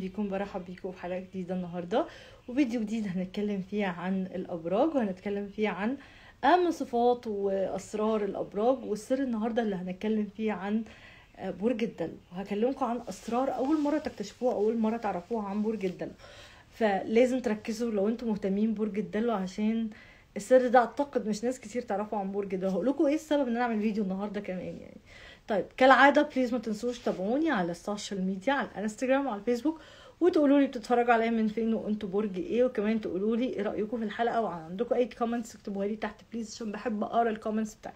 بيكم برحب بيكم في حلقة جديدة النهاردة وفيديو جديد هنتكلم فيه عن الأبراج وهنتكلم فيه عن أهم صفات وأسرار الأبراج والسر النهاردة اللي هنتكلم فيه عن برج الدلو وهكلمكم عن أسرار أول مرة تكتشفوها أول مرة تعرفوها عن برج الدلو فلازم تركزوا لو انتم مهتمين برج الدلو عشان السر ده اعتقد مش ناس كتير تعرفوا عن برج الدلو هقول لكم ايه السبب ان انا اعمل فيديو النهارده كمان يعني طيب كالعاده بليز ما تنسوش تابعوني على السوشيال ميديا على الانستجرام وعلى الفيسبوك وتقولوا لي بتتفرجوا عليا من فين وانتوا برج ايه وكمان تقولوا لي ايه رايكم في الحلقه وعندكم اي كومنتس اكتبوها لي تحت بليز عشان بحب اقرا الكومنتس بتاعتكم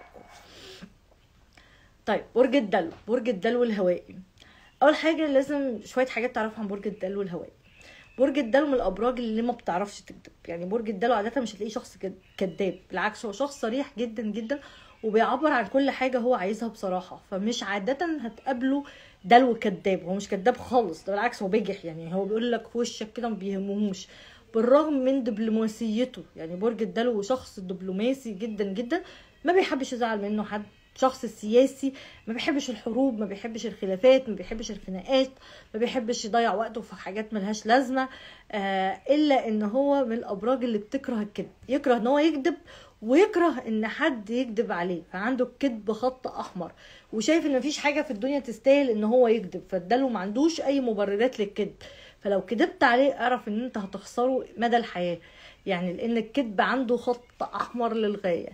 طيب برج الدلو برج الدلو الهوائي اول حاجه لازم شويه حاجات تعرفوا عن برج الدلو الهوائي برج الدلو من الابراج اللي ما بتعرفش تكذب يعني برج الدلو عاده مش هتلاقيه شخص كذاب بالعكس هو شخص صريح جدا جدا وبيعبر عن كل حاجه هو عايزها بصراحه فمش عاده هتقابله دلو كذاب هو مش كذاب خالص ده بالعكس هو بيجح يعني هو بيقول لك في وشك كده ما بيهمهوش بالرغم من دبلوماسيته يعني برج الدلو شخص دبلوماسي جدا جدا ما بيحبش يزعل منه حد شخص سياسي ما بيحبش الحروب ما بيحبش الخلافات ما بيحبش الخناقات ما بيحبش يضيع وقته في حاجات ملهاش لازمه آه الا ان هو من الابراج اللي بتكره الكذب يكره ان هو يكذب ويكره ان حد يكذب عليه فعنده الكذب خط احمر وشايف ان مفيش حاجه في الدنيا تستاهل ان هو يكذب فاداله ما عندوش اي مبررات للكذب فلو كذبت عليه اعرف ان انت هتخسره مدى الحياه يعني لان الكذب عنده خط احمر للغايه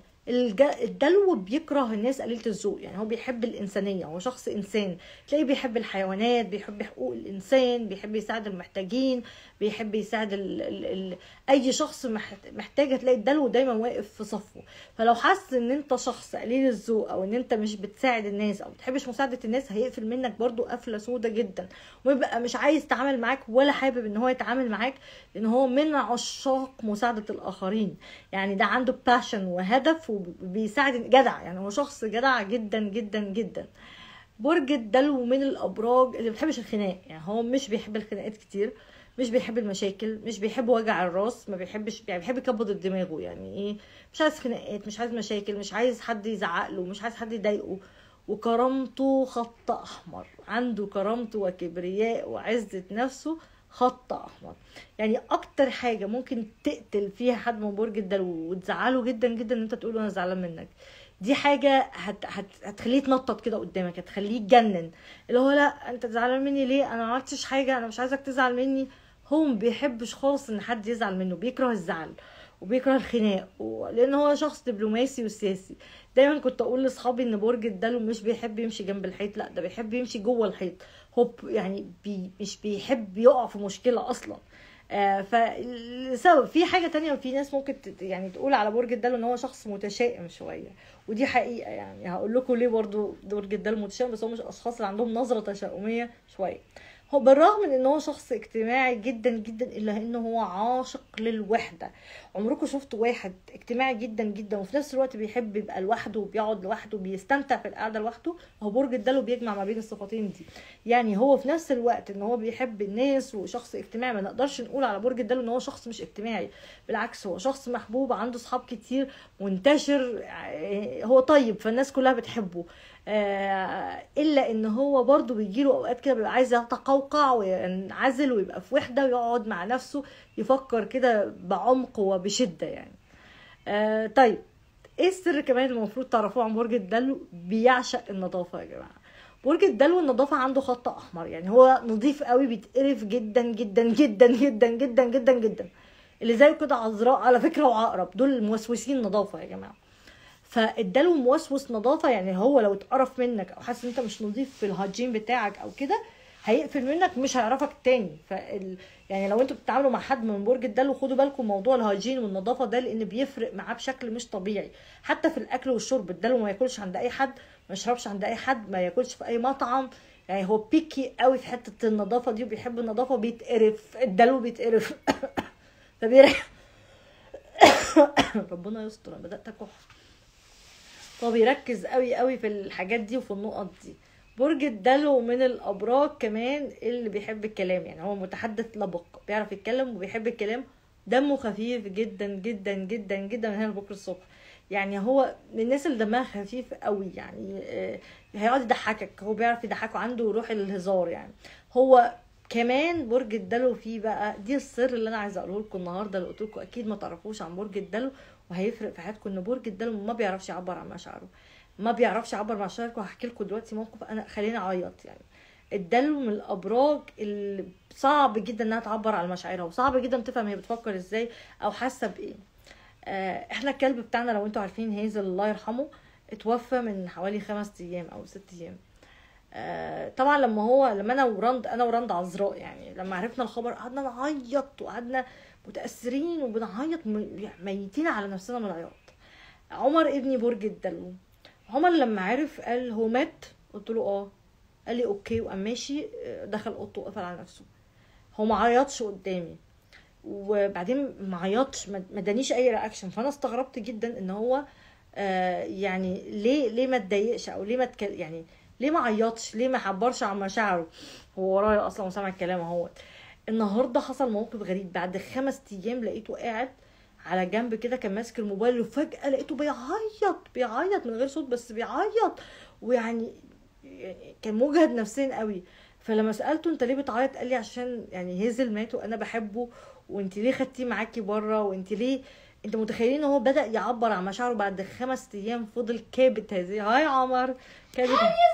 الدلو بيكره الناس قليله الذوق يعني هو بيحب الانسانيه هو شخص انسان تلاقيه بيحب الحيوانات بيحب حقوق الانسان بيحب يساعد المحتاجين بيحب يساعد ال ال ال اي شخص محتاج هتلاقي الدلو دايما واقف في صفه فلو حس ان انت شخص قليل الذوق او ان انت مش بتساعد الناس او بتحبش مساعده الناس هيقفل منك برضو قفله سودة جدا ويبقى مش عايز يتعامل معاك ولا حابب ان هو يتعامل معاك لان هو من عشاق مساعده الاخرين يعني ده عنده باشن وهدف وبيساعد جدع يعني هو شخص جدع جدا جدا جدا برج الدلو من الابراج اللي ما بتحبش الخناق يعني هو مش بيحب الخناقات كتير مش بيحب المشاكل مش بيحب وجع الراس ما بيحبش يعني بيحب يكبض دماغه يعني ايه مش عايز خناقات مش عايز مشاكل مش عايز حد يزعق له مش عايز حد يضايقه وكرامته خط احمر عنده كرامته وكبرياء وعزه نفسه خط احمر يعني اكتر حاجه ممكن تقتل فيها حد من برج الدلو وتزعله جدا جدا ان انت تقول انا زعلان منك دي حاجه هت هت هتخليه يتنطط كده قدامك هتخليه يتجنن اللي هو لا انت زعلان مني ليه انا ما عملتش حاجه انا مش عايزك تزعل مني هو ما بيحبش خالص ان حد يزعل منه بيكره الزعل وبيكره الخناق و... لان هو شخص دبلوماسي وسياسي دايما كنت اقول لاصحابي ان برج الدلو مش بيحب يمشي جنب الحيط لا ده بيحب يمشي جوه الحيط هو يعني بي مش بيحب يقع في مشكله اصلا آه فلسبب في حاجه تانية وفي ناس ممكن يعني تقول على برج الدلو ان هو شخص متشائم شويه ودي حقيقه يعني هقول لكم ليه برضو برج الدلو متشائم بس هو مش الاشخاص اللي عندهم نظره تشاؤميه شويه هو بالرغم من ان هو شخص اجتماعي جدا جدا الا انه هو عاشق للوحده عمركم شفتوا واحد اجتماعي جدا جدا وفي نفس الوقت بيحب يبقى لوحده وبيقعد لوحده وبيستمتع في القعده لوحده هو برج الدلو بيجمع ما بين الصفتين دي يعني هو في نفس الوقت ان هو بيحب الناس وشخص اجتماعي ما نقدرش نقول على برج الدلو ان هو شخص مش اجتماعي بالعكس هو شخص محبوب عنده صحاب كتير منتشر هو طيب فالناس كلها بتحبه آه الا ان هو برضو بيجيله اوقات كده بيبقى عايز يتقوقع وينعزل ويبقى في وحده ويقعد مع نفسه يفكر كده بعمق وبشده يعني آه طيب ايه السر كمان اللي المفروض تعرفوه عن برج الدلو بيعشق النظافه يا جماعه برج الدلو النظافه عنده خط احمر يعني هو نظيف قوي بيتقرف جدا جدا جدا جدا جدا جدا جدا اللي زيه كده عذراء على فكره وعقرب دول موسوسين نظافه يا جماعه فالدلو موسوس نظافه يعني هو لو اتقرف منك او حاسس ان انت مش نظيف في الهاجين بتاعك او كده هيقفل منك مش هيعرفك تاني فال... يعني لو انتوا بتتعاملوا مع حد من برج الدلو خدوا بالكم موضوع الهايجين والنظافه ده لان بيفرق معاه بشكل مش طبيعي حتى في الاكل والشرب الدلو ما ياكلش عند اي حد ما يشربش عند اي حد ما ياكلش في اي مطعم يعني هو بيكي قوي في حته النظافه دي وبيحب النظافه بيتقرف الدلو بيتقرف فبيريح ربنا يستر انا بدات اكح فهو بيركز قوي قوي في الحاجات دي وفي النقط دي برج الدلو من الابراج كمان اللي بيحب الكلام يعني هو متحدث لبق بيعرف يتكلم وبيحب الكلام دمه خفيف جدا جدا جدا جدا من هنا لبكره الصبح يعني هو من الناس اللي دمها خفيف قوي يعني هيقعد يضحكك هو بيعرف يضحكه عنده روح الهزار يعني هو كمان برج الدلو فيه بقى دي السر اللي انا عايزه اقوله لكم النهارده اللي قلت لكم اكيد ما تعرفوش عن برج الدلو وهيفرق في حياتكم ان برج الدلو ما بيعرفش يعبر عن مشاعره ما بيعرفش يعبر عن مشاعره وهحكي لكم دلوقتي موقف انا خليني اعيط يعني الدلو من الابراج اللي صعب جدا انها تعبر عن مشاعرها وصعب جدا تفهم هي بتفكر ازاي او حاسه بايه آه، احنا الكلب بتاعنا لو انتوا عارفين هيزل الله يرحمه اتوفى من حوالي خمس ايام او ست ايام آه، طبعا لما هو لما انا ورند انا ورند عذراء يعني لما عرفنا الخبر قعدنا نعيط وقعدنا متاثرين وبنعيط م- يعني ميتين على نفسنا من العياط عمر ابني برج الدلو عمر لما عرف قال هو مات قلت له اه قال لي اوكي وقام ماشي آه، دخل اوضته وقفل على نفسه هو ما عيطش قدامي وبعدين ما عيطش ما ما ادانيش اي رياكشن فانا استغربت جدا ان هو آه يعني ليه ليه ما اتضايقش او ليه ما تكل يعني ليه ما عيطش ليه ما عبرش عن مشاعره هو ورايا اصلا وسامع الكلام اهو النهارده حصل موقف غريب بعد خمس ايام لقيته قاعد على جنب كده كان ماسك الموبايل وفجاه لقيته بيعيط بيعيط من غير صوت بس بيعيط ويعني يعني كان مجهد نفسيا قوي فلما سالته انت ليه بتعيط قال لي عشان يعني هيزل مات وانا بحبه وانت ليه خدتيه معاكي بره وانت ليه انت متخيلين ان هو بدا يعبر عن مشاعره بعد خمس ايام فضل كابت هذه هاي عمر كابت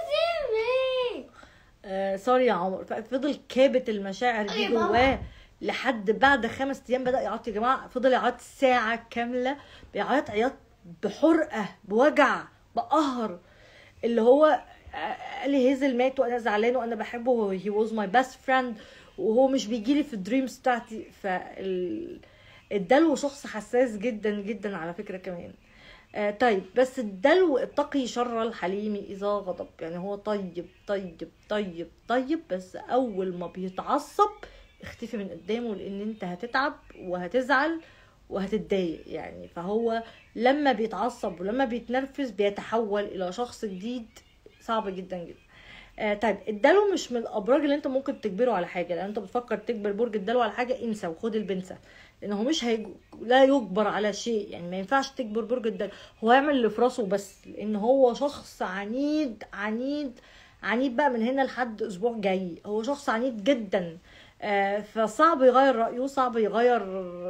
آه سوري يا عمر فضل كابت المشاعر دي يا بابا. جواه لحد بعد خمس ايام بدا يعيط يا جماعه فضل يعيط ساعه كامله بيعيط عياط بحرقه بوجع بقهر اللي هو آه، قال لي هيزل مات وانا زعلان وانا بحبه هي واز ماي بيست فريند وهو مش بيجي لي في الدريمز بتاعتي فال الدلو شخص حساس جدا جدا على فكره كمان آه طيب بس الدلو اتقي شر الحليم اذا غضب يعني هو طيب طيب طيب طيب بس اول ما بيتعصب اختفي من قدامه لان انت هتتعب وهتزعل وهتتضايق يعني فهو لما بيتعصب ولما بيتنرفز بيتحول الى شخص جديد صعب جدا جدا آه طيب الدلو مش من الابراج اللي انت ممكن تجبره على حاجه لان انت بتفكر تجبر برج الدلو على حاجه انسى وخد البنسه لان هو مش هيج... لا يجبر على شيء يعني ما ينفعش تجبر برج الدلو هو يعمل اللي في راسه بس لان هو شخص عنيد عنيد عنيد بقى من هنا لحد اسبوع جاي هو شخص عنيد جدا آه فصعب يغير رايه صعب يغير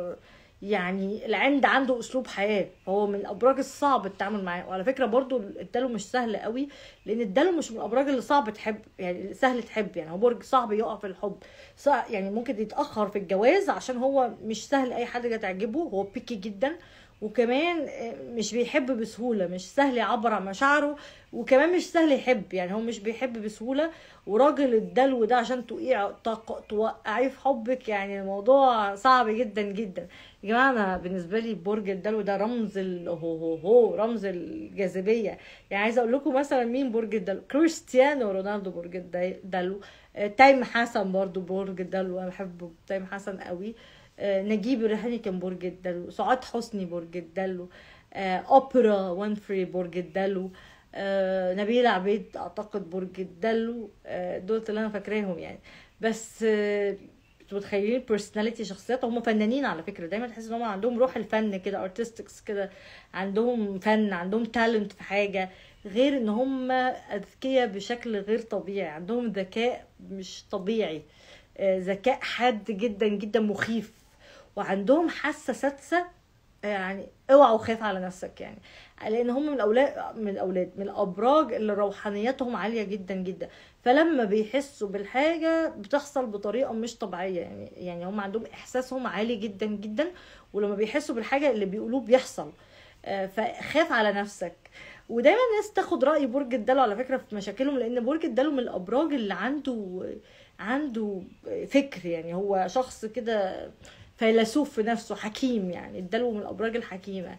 يعني العند عنده اسلوب حياه هو من الابراج الصعب التعامل معاه وعلى فكره برضو الدلو مش سهل قوي لان الدلو مش من الابراج اللي صعب تحب يعني سهل تحب يعني هو برج صعب يقع في الحب صع- يعني ممكن يتاخر في الجواز عشان هو مش سهل اي حاجه تعجبه هو بيكي جدا وكمان آه، مش بيحب بسهوله مش سهل يعبر عن مشاعره وكمان مش سهل يحب يعني هو مش بيحب بسهوله وراجل الدلو ده عشان توقيع تق- توقعيه في حبك يعني الموضوع صعب جدا جدا يا جماعه انا بالنسبه لي برج الدلو ده رمز الهو هو هو رمز الجاذبيه يعني عايزه اقول لكم مثلا مين برج الدلو كريستيانو رونالدو برج الدلو آه، تايم حسن برضو برج الدلو انا بحب تايم حسن قوي آه، نجيب الريحاني كان برج الدلو سعاد حسني برج الدلو آه، اوبرا وينفري برج الدلو آه، نبيلة عبيد اعتقد برج الدلو آه، دول اللي انا فاكراهم يعني بس آه، انتوا متخيلين بيرسوناليتي شخصيات هم فنانين على فكره دايما تحس ان هم عندهم روح الفن كده ارتستكس كده عندهم فن عندهم تالنت في حاجه غير ان هم اذكياء بشكل غير طبيعي عندهم ذكاء مش طبيعي آه، ذكاء حاد جدا جدا مخيف وعندهم حاسه سادسه يعني اوعى وخاف على نفسك يعني لان هم من الاولاد من الاولاد من الابراج اللي روحانيتهم عاليه جدا جدا فلما بيحسوا بالحاجه بتحصل بطريقه مش طبيعيه يعني يعني هم عندهم احساسهم عالي جدا جدا ولما بيحسوا بالحاجه اللي بيقولوه بيحصل آه، فخاف على نفسك ودايما الناس تاخد راي برج الدلو على فكره في مشاكلهم لان برج الدلو من الابراج اللي عنده عنده فكر يعني هو شخص كده فيلسوف في نفسه حكيم يعني الدلو من الابراج الحكيمه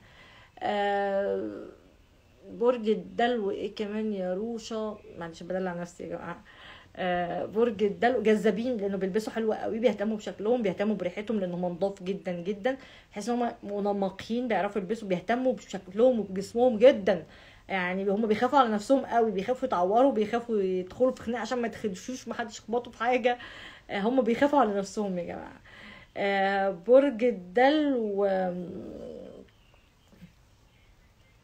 آه، برج الدلو ايه كمان يا روشا معلش بدلع نفسي يا جماعه آه، برج الدلو جذابين لانه بيلبسوا حلو قوي بيهتموا بشكلهم بيهتموا بريحتهم لانهم نضاف جدا جدا تحس ان هم منمقين بيعرفوا يلبسوا بيهتموا بشكلهم وبجسمهم جدا يعني هم بيخافوا على نفسهم قوي بيخافوا يتعوروا بيخافوا يدخلوا في خناقه عشان ما يتخدشوش محدش يخبطوا في حاجه آه، هم بيخافوا على نفسهم يا جماعه آه، برج الدلو آم،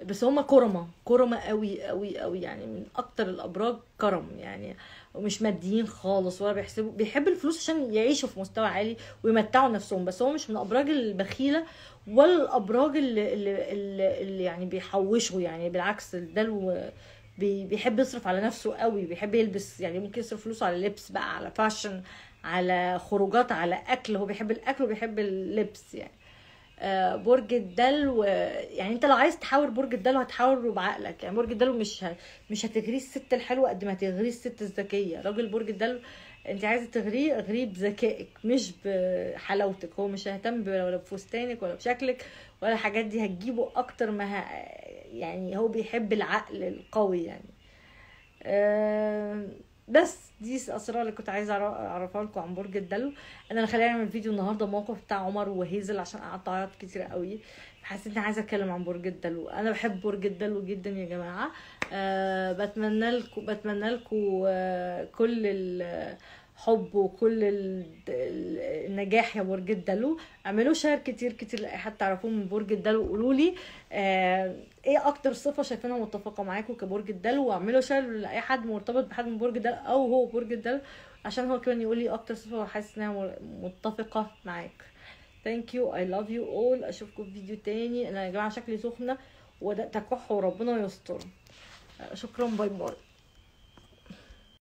بس هما كرمة كرمة قوي قوي قوي يعني من اكتر الابراج كرم يعني ومش ماديين خالص ولا بيحسبوا بيحب الفلوس عشان يعيشوا في مستوى عالي ويمتعوا نفسهم بس هو مش من الابراج البخيله ولا الابراج اللي, اللي, اللي, اللي يعني بيحوشوا يعني بالعكس الدلو بي- بيحب يصرف على نفسه قوي بيحب يلبس يعني ممكن يصرف فلوسه على لبس بقى على فاشن على خروجات على اكل هو بيحب الاكل وبيحب اللبس يعني آه، برج الدلو آه، يعني انت لو عايز تحاور برج الدلو هتحاوره بعقلك يعني برج الدلو مش ه... مش هتغريه الست الحلوه قد ما هتغريه الست الذكيه راجل برج الدلو انت عايزه تغريه اغريه بذكائك مش بحلاوتك هو مش هيهتم ب- ولا بفستانك ولا بشكلك ولا الحاجات دي هتجيبه اكتر ما ه... يعني هو بيحب العقل القوي يعني آه، بس دي الاسرار اللي كنت عايزه أعرف- اعرفها لكم عن برج الدلو انا خليني اعمل فيديو النهارده موقف بتاع عمر وهيزل عشان قعدت اعيط كتير قوي حسيت اني عايزه اتكلم عن برج الدلو انا بحب برج الدلو جدا يا جماعه أه بتمنى لكم بتمنى لكم أه كل الحب وكل ال- ال- النجاح يا برج الدلو اعملوا شير كتير كتير لاي حد تعرفوه من برج الدلو قولوا لي آه ايه اكتر صفه شايفينها متفقه معاكم كبرج الدلو واعملوا شير لاي حد مرتبط بحد من برج الدلو او هو برج الدلو عشان هو كمان يقول لي اكتر صفه حاسس انها مر- متفقه معاك ثانك يو اي لاف يو اول اشوفكم في فيديو تاني انا يا جماعه شكلي سخنه وبدات اكح وربنا يستر آه، شكرا باي باي